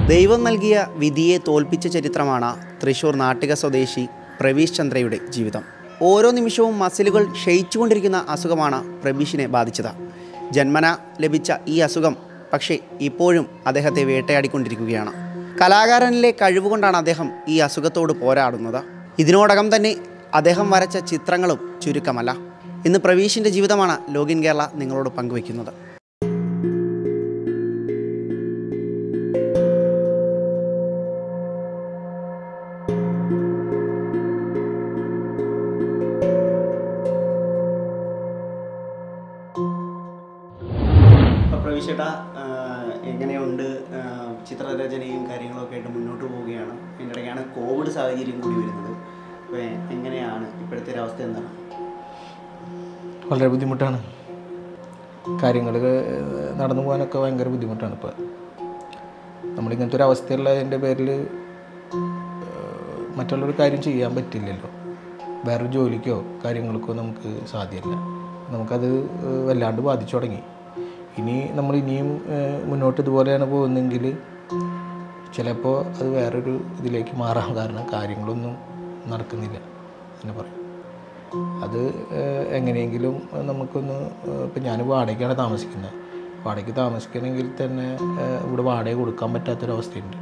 ദൈവം നൽകിയ വിധിയെ തോൽപ്പിച്ച ചരിത്രമാണ് തൃശൂർ നാട്ടിക സ്വദേശി പ്രവീഷ് ചന്ദ്രയുടെ ജീവിതം ഓരോ നിമിഷവും മസിലുകൾ ക്ഷയിച്ചുകൊണ്ടിരിക്കുന്ന അസുഖമാണ് പ്രവീഷിനെ ബാധിച്ചത് ജന്മന ലഭിച്ച ഈ അസുഖം പക്ഷേ ഇപ്പോഴും അദ്ദേഹത്തെ വേട്ടയാടിക്കൊണ്ടിരിക്കുകയാണ് കലാകാരനിലെ കഴിവുകൊണ്ടാണ് അദ്ദേഹം ഈ അസുഖത്തോട് പോരാടുന്നത് ഇതിനോടകം തന്നെ അദ്ദേഹം വരച്ച ചിത്രങ്ങളും ചുരുക്കമല്ല ഇന്ന് പ്രവീഷിൻ്റെ ജീവിതമാണ് ലോഗിൻ കേരള നിങ്ങളോട് പങ്കുവയ്ക്കുന്നത് അപ്പോൾ പ്രവിശേട്ട എങ്ങനെയുണ്ട് ആ, ചിത്രരചനയും കാര്യങ്ങളൊക്കെ ആയിട്ട് മുന്നോട്ട് പോവുകയാണ് അതിൻ്റെ ഇടയ്ക്കാണ് കോവിഡ് സാഹചര്യം കൂടി വരുന്നത് അപ്പോൾ എങ്ങനെയാണ് ഇപ്പോഴത്തെ ഒരു അവസ്ഥ എന്താണ് വളരെ ബുദ്ധിമുട്ടാണ് കാര്യങ്ങൾ നടന്നു പോകാനൊക്കെ ഭയങ്കര ബുദ്ധിമുട്ടാണ് ഇപ്പോൾ നമ്മളിങ്ങനത്തെ ഒരു അവസ്ഥയുള്ളതിൻ്റെ പേരിൽ മറ്റുള്ളൊരു കാര്യം ചെയ്യാൻ പറ്റില്ലല്ലോ വേറൊരു ജോലിക്കോ കാര്യങ്ങൾക്കോ നമുക്ക് സാധ്യമല്ല നമുക്കത് ഏഹ്, വല്ലാണ്ട് ബാധിച്ചു തുടങ്ങി ഇനി നമ്മൾ ഇനിയും ഏഹ്, മുന്നോട്ട് ഇതുപോലെയാണ് പോകുന്നതെങ്കിൽ ചിലപ്പോൾ അത് വേറൊരു ഇതിലേക്ക് മാറാൻ കാരണം കാര്യങ്ങളൊന്നും നടക്കുന്നില്ല എന്ന് പറയും അത് ഏഹ്, എങ്ങനെയെങ്കിലും നമുക്കൊന്ന് ഏഹ്, ഇപ്പം ഞാൻ വാടകയ്ക്കാണ് താമസിക്കുന്നത് വാടകയ്ക്ക് താമസിക്കണമെങ്കിൽ തന്നെ ഏഹ്, ഇവിടെ വാടക കൊടുക്കാൻ പറ്റാത്തൊരവസ്ഥയുണ്ട്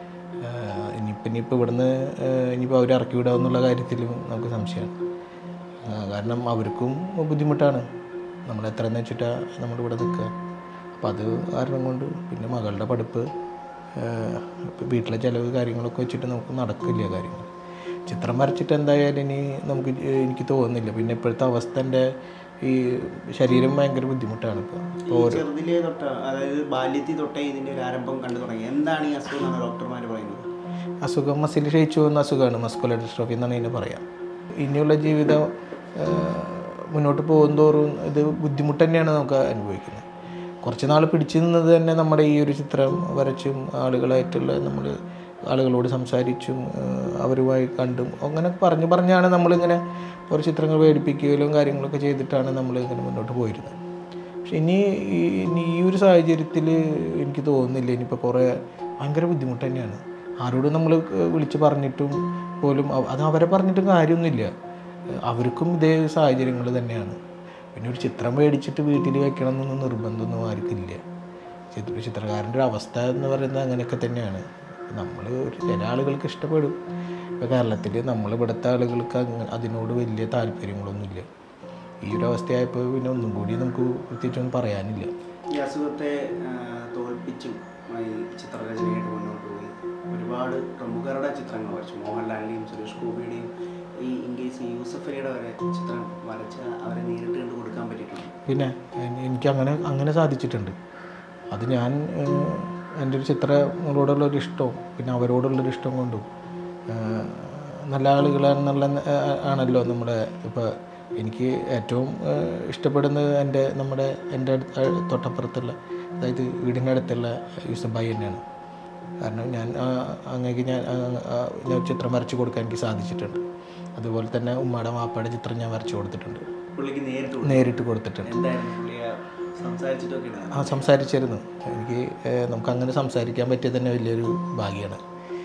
ഏഹ്, ഇനിയിപ്പം ഇനിയിപ്പോൾ ഇവിടുന്ന് ഏഹ്, ഇനിയിപ്പോൾ അവർ ഇറക്കി വിടുക എന്നുള്ള കാര്യത്തിലും നമുക്ക് സംശയമാണ് ഏഹ്, കാരണം അവർക്കും ബുദ്ധിമുട്ടാണ് നമ്മൾ എത്രയെന്ന് വെച്ചിട്ടാണ് നമ്മളിവിടെ നിൽക്കുക അപ്പം അത് കാരണം കൊണ്ട് പിന്നെ മകളുടെ പഠിപ്പ് ഏഹ്, ഇപ്പം വീട്ടിലെ ചിലവ് കാര്യങ്ങളൊക്കെ വെച്ചിട്ട് നമുക്ക് നടക്കില്ല കാര്യങ്ങൾ ചിത്രം വരച്ചിട്ട് എന്തായാലും ഇനി നമുക്ക് ജ- എനിക്ക് തോന്നുന്നില്ല പിന്നെ ഇപ്പോഴത്തെ അവസ്ഥ എൻ്റെ ഈ ശരീരം ഭയങ്കര ബുദ്ധിമുട്ടാണ് ഇപ്പോൾ ഈ ചെറുതിലേ തൊട്ട് അതായത് ബാല്യത്തിൽ തൊട്ടേ ഇതിൻ്റെ ഒരു ആരംഭം കണ്ടു തുടങ്ങി എന്താണ് ഈ അസുഖം എന്നാണ് ഡോക്ടർമാർ പറയുന്നത് അസുഖം മസിൽ ക്ഷയിച്ചു പോകുന്ന അസുഖമാണ് മസ്കുലർ ഡിസ്ട്രോഫി എന്നാണ് ഇതിനെ പറയാം ഇനിയുള്ള ജീവിതം ആ, മുന്നോട്ട് പോകുന്തോറും ഇത് ബുദ്ധിമുട്ട് തന്നെയാണ് നമുക്ക് അനുഭവിക്കുന്നത് കുറച്ച് നാൾ പിടിച്ചു നിന്നത് തന്നെ നമ്മുടെ ഈ ഒരു ചിത്രം വരച്ചും ആളുകളായിട്ടുള്ള നമ്മൾ ആളുകളോട് സംസാരിച്ചും ആ, അവരുമായി കണ്ടും അങ്ങനെ പറഞ്ഞു പറഞ്ഞാണ് നമ്മളിങ്ങനെ ഓരോ ചിത്രങ്ങൾ മേടിപ്പിക്കുകയും കാര്യങ്ങളൊക്കെ ചെയ്തിട്ടാണ് നമ്മൾ ഇങ്ങനെ മുന്നോട്ട് പോയിരുന്നത് പക്ഷെ ഇനി ഈ- ഇനി ഈ ഒരു സാഹചര്യത്തിൽ എനിക്ക് തോന്നുന്നില്ല ഇനിയിപ്പോൾ കുറേ ഭയങ്കര ബുദ്ധിമുട്ട് തന്നെയാണ് ആരോടും നമ്മൾ വിളിച്ച് പറഞ്ഞിട്ടും പോലും അവ- അത് അവരെ പറഞ്ഞിട്ടും കാര്യമൊന്നുമില്ല അവർക്കും ഇതേ സാഹചര്യങ്ങൾ തന്നെയാണ് പിന്നെ ഒരു ചിത്രം മേടിച്ചിട്ട് വീട്ടിൽ വെക്കണം എന്നൊന്നും നിർബന്ധമൊന്നും ആർക്കില്ല ചിത്ര ചിത്രകാരൻ്റെ ഒരു അവസ്ഥ എന്ന് പറയുന്നത് അങ്ങനെയൊക്കെ തന്നെയാണ് നമ്മൾ ഒരു ചില ആളുകൾക്ക് ഇഷ്ടപ്പെടും ഇപ്പോൾ കേരളത്തിൽ നമ്മൾ ഇവിടുത്തെ ആളുകൾക്ക് അങ്ങ അതിനോട് വലിയ താല്പര്യങ്ങളൊന്നുമില്ല ഈ ഒരു അവസ്ഥയായപ്പോൾ പിന്നെ ഒന്നും കൂടി നമുക്ക് പ്രത്യേകിച്ചൊന്നും പറയാനില്ല ഈ അസുഖത്തെ ആ, തോൽപ്പിച്ചും ആ, ഈ ചിത്രരചനയായിട്ട് മുന്നോട്ട് പോയി ഒരുപാട് പ്രമുഖരുടെ ചിത്രങ്ങൾ വരച്ചു മോഹൻലാലിൻ്റെയും സുരേഷ് ഗോപിയുടെയും ഈ ഇംഗ്ലീഷ് യൂസഫ് അലിയുടെ വരെ ചിത്രം വരച്ച് അവരെ നേരിട്ട് കണ്ട് കൊടുക്കാൻ പറ്റിയിട്ടുണ്ട് പിന്നെ എൻ- എനിക്ക് അങ്ങനെ അങ്ങനെ സാധിച്ചിട്ടുണ്ട് അത് ഞാൻ ഏഹ്, എൻ്റെ ഒരു ചിത്രങ്ങളോടുള്ളൊരു ഇഷ്ടവും പിന്നെ അവരോടുള്ളൊരു ഇഷ്ടം കൊണ്ടും ഏഹ്, നല്ല ആളുകളാണെന്നുള്ള ഏഹ്, ആണല്ലോ നമ്മുടെ ഇപ്പോൾ എനിക്ക് ഏറ്റവും ഏഹ്, ഇഷ്ടപ്പെടുന്നത് എൻ്റെ നമ്മുടെ എൻ്റെ അടുത്ത് ഏഹ്, തൊട്ടപ്പുറത്തുള്ള അതായത് വീടിൻ്റെ അടുത്തുള്ള യൂസഫ് ഭായി തന്നെയാണ് കാരണം ഞാൻ ആ, അങ്ങേക്ക് ഞാൻ ആ, ആ, ഞാൻ ചിത്രം വരച്ച് കൊടുക്കാൻ എനിക്ക് സാധിച്ചിട്ടുണ്ട് അതുപോലെ തന്നെ ഉമ്മയുടെ മാപ്പയുടെ ചിത്രം ഞാൻ വരച്ച് കൊടുത്തിട്ടുണ്ട് പുള്ളിക്ക് നേരിട്ട് കൊടുത്തു. നേരിട്ട് കൊടുത്തിട്ടുണ്ട് എന്തായിരുന്നു പുള്ളിയെ സംസാരിച്ചിട്ടൊക്കെ ഉണ്ടായിരുന്നു ആ സംസാരിച്ചിരുന്നു എനിക്ക് ഏഹ്, നമുക്ക് അങ്ങനെ സംസാരിക്കാൻ പറ്റിയത് തന്നെ വലിയൊരു ഭാഗ്യമാണ്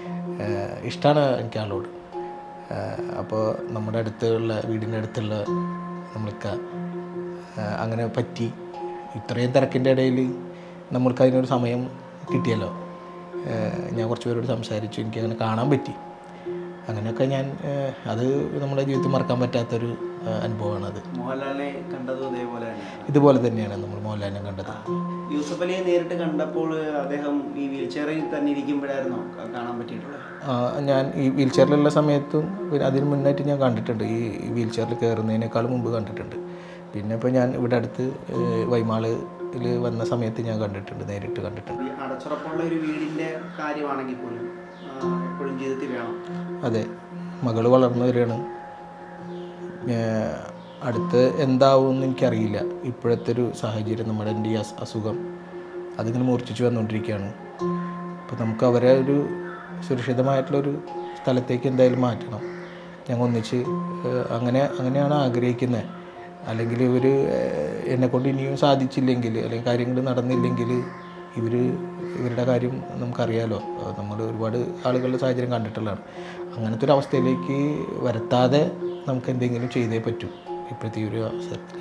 ഇഷ്ടമാണ് എനിക്ക് ആളോട് അപ്പോൾ നമ്മുടെ അടുത്തുള്ള വീടിൻ്റെ അടുത്തുള്ള നമ്മൾക്ക് അങ്ങനെ പറ്റി ഇത്രയും തിരക്കിൻ്റെ ഇടയിൽ നമ്മൾക്ക് അതിനൊരു സമയം കിട്ടിയല്ലോ ഏഹ്, ഞാൻ കുറച്ച് പേരോട് സംസാരിച്ചു എനിക്ക് അങ്ങനെ കാണാൻ പറ്റി അങ്ങനെയൊക്കെ ഞാൻ ഏഹ്, അത് നമ്മുടെ ജീവിതത്തിൽ മറക്കാൻ പറ്റാത്തൊരു ഏഹ്, അനുഭവമാണത് മോഹൻലാലിനെ കണ്ടതും അതേപോലെ തന്നെയാണ് ഇതുപോലെ തന്നെയാണ് നമ്മൾ മോഹൻലാലിനെ കണ്ടത് യൂസഫ് അലിയെ നേരിട്ട് കണ്ടപ്പോൾ അദ്ദേഹം ഈ വീൽ ചെയറിൽ തന്നെ ഇരിക്കുമ്പോഴായിരുന്നോ ക- കാണാൻ പറ്റിയിട്ടുള്ളത് ആ, ഞാൻ ഈ വീൽ ചെയറിലുള്ള സമയത്തും പിന്നെ അതിന് മുന്നായിട്ട് ഞാൻ കണ്ടിട്ടുണ്ട് ഈ വീൽ ചെയറിൽ കയറുന്നതിനേക്കാൾ മുമ്പ് കണ്ടിട്ടുണ്ട് പിന്നെ ഇപ്പോൾ ഞാൻ ഇവിടെ അടുത്ത് വൈമാളിൽ വന്ന സമയത്ത് ഞാൻ കണ്ടിട്ടുണ്ട് നേരിട്ട് കണ്ടിട്ടുണ്ട് ഈ അടച്ചുറപ്പുള്ള ഒരു വീടിന്റെ കാര്യമാണെങ്കിൽ പോലും ആ, എപ്പോഴും ജീവിതത്തിൽ വേണം അതെ മകള് വളർന്നു വരികയാണ് ഏർ, അടുത്ത് എന്താവുമെന്ന് എനിക്കറിയില്ല ഇപ്പോഴത്തെ ഒരു സാഹചര്യം നമ്മുടെ എൻ്റെ ഈ അസ് അസുഖം അതിങ്ങനെ മൂർച്ഛിച്ച് വന്നുകൊണ്ടിരിക്കുകയാണ് അപ്പോൾ നമുക്ക് അവരെ ഒരു സുരക്ഷിതമായിട്ടുള്ളൊരു സ്ഥലത്തേക്ക് എന്തായാലും മാറ്റണം ഞങ്ങൾ ഒന്നിച്ച് ഏഹ്, അങ്ങനെ അങ്ങനെയാണ് ആഗ്രഹിക്കുന്നത് അല്ലെങ്കിൽ ഇവർ എന്നെ കൊണ്ട് ഇനിയും സാധിച്ചില്ലെങ്കിൽ അല്ലെങ്കിൽ കാര്യങ്ങൾ നടന്നില്ലെങ്കിൽ ഇവർ ഇവരുടെ കാര്യം നമുക്കറിയാലോ നമ്മൾ ഒരുപാട് ആളുകളുടെ സാഹചര്യം കണ്ടിട്ടുള്ളതാണ് അങ്ങനത്തെ ഒരു അവസ്ഥയിലേക്ക് വരുത്താതെ നമുക്ക് എന്തെങ്കിലും ചെയ്തേ പറ്റൂ ഇപ്പോഴത്തെ ഈ ഒരു അവസരത്തിൽ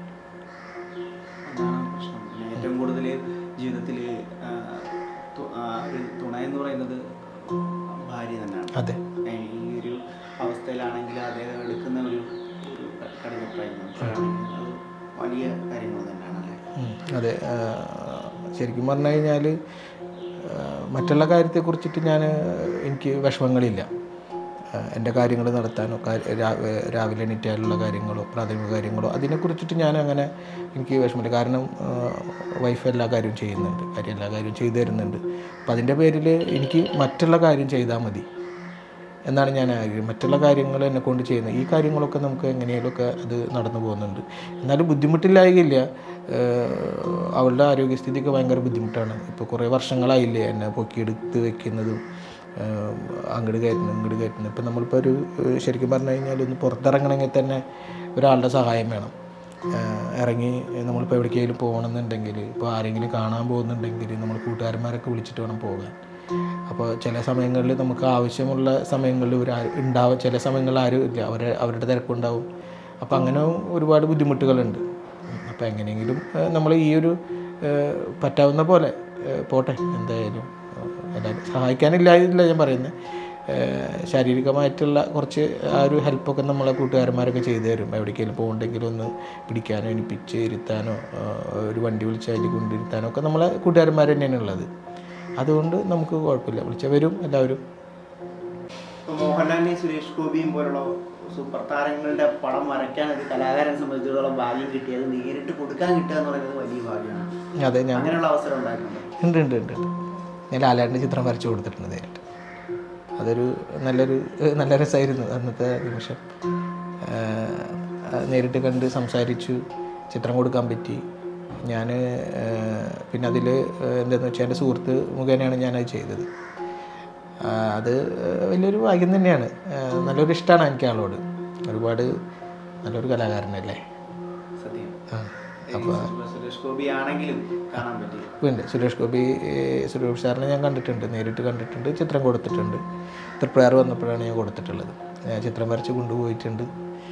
അതാണ് പ്രശ്നം പിന്നെ ഏറ്റവും കൂടുതൽ ജീവിതത്തിൽ ഒരു തുണ എന്ന് പറയുന്നത് ഭാര്യ തന്നെയാണ് അതെ ഏ, ഈ ഒരു അവസ്ഥയിലാണെങ്കിൽ അദ്ദേഹം എടുക്കുന്ന ഒരു ഒരു കഠിന പ്രയത്നം അത് വലിയ കാര്യങ്ങൾ തന്നെയാണ് അല്ലേ ഉം, അതെ ആ, ശരിക്കും പറഞ്ഞു കഴിഞ്ഞാൽ മറ്റുള്ള കാര്യത്തെക്കുറിച്ചിട്ട് ഞാൻ എനിക്ക് വിഷമങ്ങളില്ല ആ, എൻ്റെ കാര്യങ്ങൾ നടത്താനോ കാ- രാ- രാവിലെ എണീറ്റാലുള്ള കാര്യങ്ങളോ പ്രാഥമിക കാര്യങ്ങളോ അതിനെക്കുറിച്ചിട്ട് ഞാൻ അങ്ങനെ എനിക്ക് വിഷമമില്ല കാരണം വൈഫ് എല്ലാ കാര്യവും ചെയ്യുന്നുണ്ട് കാര്യം എല്ലാ കാര്യവും ചെയ്തു തരുന്നുണ്ട് അപ്പം അതിൻ്റെ പേരിൽ എനിക്ക് മറ്റുള്ള കാര്യം ചെയ്താൽ മതി എന്നാണ് ഞാൻ ആഗ്രഹം മറ്റുള്ള കാര്യങ്ങൾ എന്നെ കൊണ്ട് ചെയ്യുന്നത് ഈ കാര്യങ്ങളൊക്കെ നമുക്ക് എങ്ങനെയൊക്കെ അത് നടന്നു പോകുന്നുണ്ട് എന്നാലും ബുദ്ധിമുട്ടില്ലായില്ല അവളുടെ ആരോഗ്യസ്ഥിതിക്ക് ഭയങ്കര ബുദ്ധിമുട്ടാണ് ഇപ്പോൾ കുറേ വർഷങ്ങളായില്ലേ എന്നെ പൊക്കിയെടുത്ത് വെക്കുന്നതും ഏഹ്, അങ്ങോട്ട് കയറ്റുന്നു ഇങ്ങോട്ട് കയറ്റുന്നു ഇപ്പം നമ്മളിപ്പോൾ ഒരു ഏഹ്, ശരിക്കും പറഞ്ഞു കഴിഞ്ഞാൽ ഒന്ന് പുറത്തിറങ്ങണമെങ്കിൽ തന്നെ ഒരാളുടെ സഹായം വേണം ഏഹ്, ഇറങ്ങി നമ്മളിപ്പോൾ എവിടേക്കെങ്കിലും പോകണമെന്നുണ്ടെങ്കിൽ ഇപ്പോൾ ആരെങ്കിലും കാണാൻ പോകുന്നുണ്ടെങ്കിൽ നമ്മൾ കൂട്ടുകാരന്മാരൊക്കെ വിളിച്ചിട്ട് വേണം പോകാൻ അപ്പോൾ ചില സമയങ്ങളിൽ നമുക്ക് ആവശ്യമുള്ള സമയങ്ങളിൽ ഒരു ആരും ഉണ്ടാവും ചില സമയങ്ങളിൽ ആരും ഇല്ല അവരെ അവരുടെ തിരക്കുണ്ടാവും അപ്പോൾ അങ്ങനെ ഒരുപാട് ബുദ്ധിമുട്ടുകളുണ്ട് അപ്പോൾ എങ്ങനെയെങ്കിലും നമ്മൾ ഈ ഒരു ഏഹ്, പറ്റാവുന്ന പോലെ ഏഹ്, പോട്ടെ എന്തായാലും ഏഹ്, എല്ലാവരും സഹായിക്കാനില്ലായില്ല ഞാൻ പറയുന്നത് ഏഹ്, ശാരീരികമായിട്ടുള്ള കുറച്ച് ആ ഒരു ഹെൽപ്പൊക്കെ നമ്മളെ കൂട്ടുകാരന്മാരൊക്കെ ചെയ്തു തരും എവിടേക്കെങ്കിലും പോകണ്ടെങ്കിലും ഒന്ന് പിടിക്കാനോ എണിപ്പിച്ച് ഇരുത്താനോ ഏഹ്, ഒരു വണ്ടി വിളിച്ച് അതിൽ കൊണ്ടിരുത്താനോ ഒക്കെ നമ്മളെ കൂട്ടുകാരന്മാർ തന്നെയാണ് ഉള്ളത് അതുകൊണ്ട് നമുക്ക് കുഴപ്പമില്ല വിളിച്ച വരും എല്ലാവരും ഇപ്പോൾ മോഹൻലാലിനെയും സുരേഷ് ഗോപിയും പോലുള്ള സൂപ്പർ താരങ്ങളുടെ പടം വരയ്ക്കാൻ ഒരു കലാകാരനെ സംബന്ധിച്ചിടത്തോളം ഭാഗ്യം കിട്ടിയത് നേരിട്ട് കൊടുക്കാൻ കിട്ടുക എന്ന് പറയുന്നത് വലിയ ഭാഗ്യമാണ് അതെ ഞാൻ അങ്ങനെയുള്ള അവസരം ഉണ്ടായിട്ടുണ്ട് ഉണ്ട് ഉണ്ട് ഉണ്ട് ഉണ്ട്. ഞാൻ ലാലാട്ടിൻ്റെ ചിത്രം വരച്ചു കൊടുത്തിട്ടുണ്ട് നേരിട്ട് അതൊരു നല്ലൊരു ഏഹ് നല്ല രസമായിരുന്നു അന്നത്തെ നിമിഷം ഏഹ് നേരിട്ട് കണ്ട് സംസാരിച്ചു ചിത്രം കൊടുക്കാൻ പറ്റി ഞാൻ പിന്നെ അതിൽ എന്താണെന്ന് വെച്ചാൽ എൻ്റെ സുഹൃത്ത് മുഖേനയാണ് ഞാനത് ചെയ്തത് ആ, അത് ഏഹ് വലിയൊരു ഭാഗ്യം തന്നെയാണ് ഏഹ് നല്ലൊരു ഇഷ്ടമാണ് എനിക്ക് ആളോട് ഒരുപാട് നല്ലൊരു കലാകാരനല്ലേ സത്യം ആ ഈ സുരേഷ് ഗോപി ആണെങ്കിലും കാണാൻ പറ്റി ഉണ്ട് സുരേഷ് ഗോപി ഏഹ് സുരേഷ് സാറിനെ ഞാൻ കണ്ടിട്ടുണ്ട് നേരിട്ട് കണ്ടിട്ടുണ്ട് ചിത്രം കൊടുത്തിട്ടുണ്ട് തൃപ്രയാർ വന്നപ്പോഴാണ് ഞാൻ കൊടുത്തിട്ടുള്ളത് ഞാൻ ചിത്രം വരച്ച് കൊണ്ടുപോയിട്ടുണ്ട്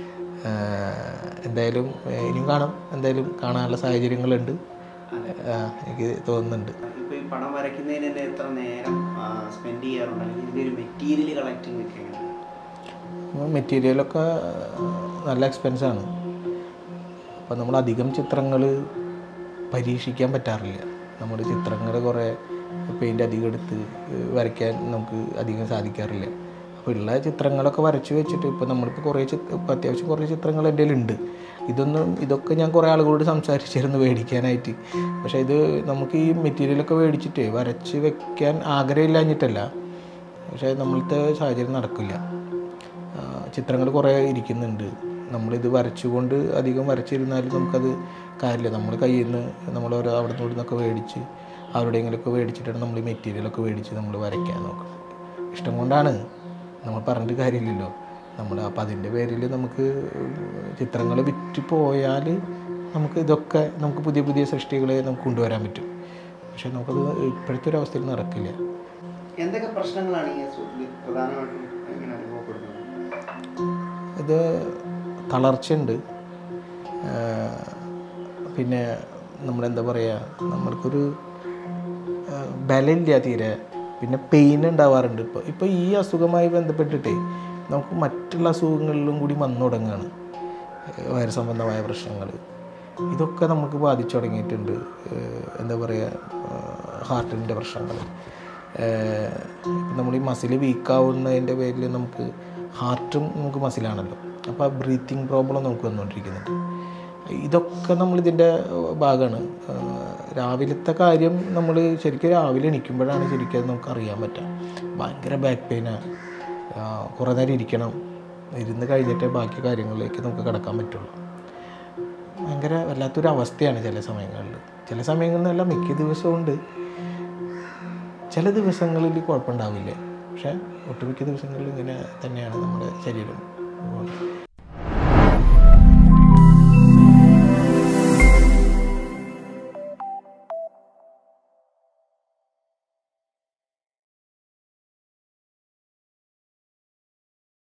ആഹ് എന്തായാലും ഏഹ് ഇനിയും കാണാം എന്തായാലും കാണാനുള്ള സാഹചര്യങ്ങളുണ്ട് ആഹ് എനിക്ക് തോന്നുന്നുണ്ട് ഇപ്പോൾ ഈ പടം വരയ്ക്കുന്നതിന് തന്നെ എത്ര നേരം സ്പെൻഡ് ചെയ്യാറുണ്ട് അല്ലെങ്കിൽ ഇതിൻ്റെ ഒരു മെറ്റീരിയൽ കളക്ടിങ് ഒക്കെ എങ്ങനെയാണ് മെറ്റീരിയലൊക്കെ നല്ല എക്സ്പെൻസാണ് അപ്പോൾ നമ്മൾ അധികം ചിത്രങ്ങൾ പരീക്ഷിക്കാൻ പറ്റാറില്ല നമ്മൾ ചിത്രങ്ങൾ കുറേ പെയിൻ്റ് അധികം എടുത്ത് വരയ്ക്കാൻ നമുക്ക് അധികം സാധിക്കാറില്ല അപ്പോൾ ഉള്ള ചിത്രങ്ങളൊക്കെ വരച്ച് വെച്ചിട്ട് ഇപ്പോൾ നമ്മളിപ്പോൾ കുറേ ചിത്ര ഇപ്പോൾ അത്യാവശ്യം കുറേ ചിത്രങ്ങൾ എൻ്റെ കയ്യിലുണ്ട് ഇതൊന്നും ഇതൊക്കെ ഞാൻ കുറേ ആളുകളോട് സംസാരിച്ചിരുന്നു മേടിക്കാനായിട്ട് പക്ഷേ ഇത് നമുക്ക് ഈ മെറ്റീരിയലൊക്കെ മേടിച്ചിട്ട് വരച്ച് വെക്കാൻ ആഗ്രഹമില്ലാഞ്ഞിട്ടല്ല പക്ഷേ നമ്മളത്തെ സാഹചര്യം നടക്കില്ല ചിത്രങ്ങൾ കുറേ ഇരിക്കുന്നുണ്ട് നമ്മളിത് വരച്ചുകൊണ്ട് അധികം വരച്ചിരുന്നാലും നമുക്കത് കാര്യമില്ല നമ്മൾ കയ്യിൽ നിന്ന് നമ്മൾ ഓരോ അവിടെ നിന്ന് നിന്നൊക്കെ മേടിച്ച് അവരുടെയെങ്കിലുമൊക്കെ മേടിച്ചിട്ടാണ് നമ്മൾ ഈ മെറ്റീരിയലൊക്കെ മേടിച്ച് നമ്മൾ വരയ്ക്കാൻ നോക്കുന്നത് ഇഷ്ടം കൊണ്ടാണ് നമ്മൾ പറഞ്ഞിട്ട് കാര്യമില്ലല്ലോ നമ്മൾ അപ്പോൾ അതിൻ്റെ പേരിൽ നമുക്ക് ചിത്രങ്ങൾ വിറ്റ് പോയാൽ നമുക്ക് ഇതൊക്കെ നമുക്ക് പുതിയ പുതിയ സൃഷ്ടികളെ നമുക്ക് കൊണ്ടുവരാൻ പറ്റും പക്ഷേ നമുക്കത് ഇപ്പോഴത്തെ ഒരു അവസ്ഥയിൽ നടക്കില്ല എന്തൊക്കെ പ്രശ്നങ്ങളാണ് ഈ അസുഖത്തിൽ പ്രധാനമായിട്ടും ഇങ്ങനെ അനുഭവപ്പെടുന്നത് ഇത് തളർച്ചയുണ്ട് ആ, പിന്നെ നമ്മളെന്താ പറയുക നമ്മൾക്കൊരു ആ, ബലമില്ല തീരെ പിന്നെ പെയിൻ ഉണ്ടാവാറുണ്ട് ഇപ്പോൾ ഇപ്പോൾ ഈ അസുഖമായി ബന്ധപ്പെട്ടിട്ടേ നമുക്ക് മറ്റുള്ള അസുഖങ്ങളിലും കൂടി വന്നു തുടങ്ങുകയാണ് വയറ് സംബന്ധമായ പ്രശ്നങ്ങൾ ഇതൊക്കെ നമുക്ക് ബാധിച്ചു തുടങ്ങിയിട്ടുണ്ട് ഏഹ് എന്താ പറയുക ഹാർട്ടിൻ്റെ പ്രശ്നങ്ങൾ നമ്മൾ ഈ മസിൽ വീക്കാവുന്നതിൻ്റെ പേരിൽ നമുക്ക് ഹാർട്ടും നമുക്ക് മസിലാണല്ലോ അപ്പോൾ ആ ബ്രീത്തിങ് പ്രോബ്ലം നമുക്ക് വന്നുകൊണ്ടിരിക്കുന്നുണ്ട് ഇതൊക്കെ നമ്മളിതിൻ്റെ ഭാഗമാണ് രാവിലത്തെ കാര്യം നമ്മൾ ശരിക്കും രാവിലെ എണീക്കുമ്പോഴാണ് ശരിക്കും അത് നമുക്ക് അറിയാൻ പറ്റുക ഭയങ്കര ബാക്ക് പെയിനാണ് കുറേ നേരം ഇരിക്കണം ഇരുന്ന് കഴിഞ്ഞിട്ടേ ബാക്കി കാര്യങ്ങളിലേക്ക് നമുക്ക് കിടക്കാൻ പറ്റുള്ളൂ ഭയങ്കര വല്ലാത്തൊരു അവസ്ഥയാണ് ചില സമയങ്ങളിൽ ചില സമയങ്ങളിലല്ല മിക്ക ദിവസവും ഉണ്ട് ചില ദിവസങ്ങളിൽ കുഴപ്പമുണ്ടാവില്ല പക്ഷേ ഒട്ടുമിക്ക ദിവസങ്ങളിൽ ഇങ്ങനെ തന്നെയാണ് നമ്മുടെ ശരീരം പോകുന്നത്